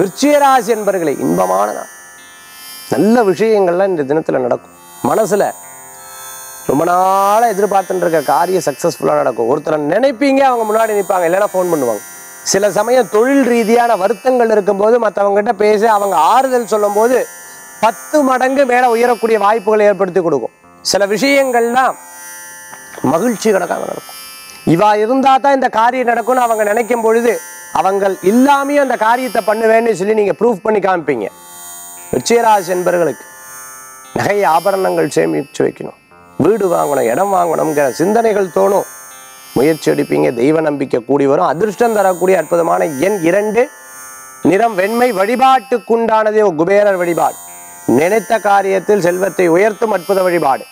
விருச்சிகராசி என்பர்களே இன்பமான நாள் நல்ல விஷயங்கள்லாம் இந்த தினத்துல நடக்கும் மனசுல ரொம்ப நாளா எதிர்பார்த்துட்டு இருக்க காரியம் சக்சஸ்ஃபுல்லா நடக்கும் ஒருத்தரை நினைப்பீங்க அவங்க முன்னாடி நிற்பாங்க இல்லைன்னா ஃபோன் பண்ணுவாங்க சில சமயம் தொழில் ரீதியான வருத்தங்கள் இருக்கும்போது மற்றவங்க கிட்ட பேசி அவங்க ஆறுதல் சொல்லும்போது பத்து மடங்கு மேல உயரக்கூடிய வாய்ப்புகளை ஏற்படுத்தி கொடுக்கும் சில விஷயங்கள்லாம் மகிழ்ச்சி கிடக்காம நடக்கும் இவா இருந்தா தான் இந்த காரியம் நடக்கும்னு அவங்க நினைக்கும் பொழுது அவங்கள் இல்லாமையும் அந்த காரியத்தை பண்ணுவேன்னு சொல்லி நீங்க ப்ரூஃப் பண்ணி காமிப்பீங்க விச்சயராசி என்பவர்களுக்கு நகை ஆபரணங்கள் சேமிச்சு வைக்கணும் வீடு வாங்கணும் இடம் வாங்கணுங்கிற சிந்தனைகள் தோணும் முயற்சி எடுப்பீங்க தெய்வ நம்பிக்கை கூடி வரும் அதிர்ஷ்டம் தரக்கூடிய அற்புதமான எண் இரண்டு நிறம் வெண்மை வழிபாட்டுக்குண்டானதே குபேரர் வழிபாடு நினைத்த காரியத்தில் செல்வத்தை உயர்த்தும் அற்புத வழிபாடு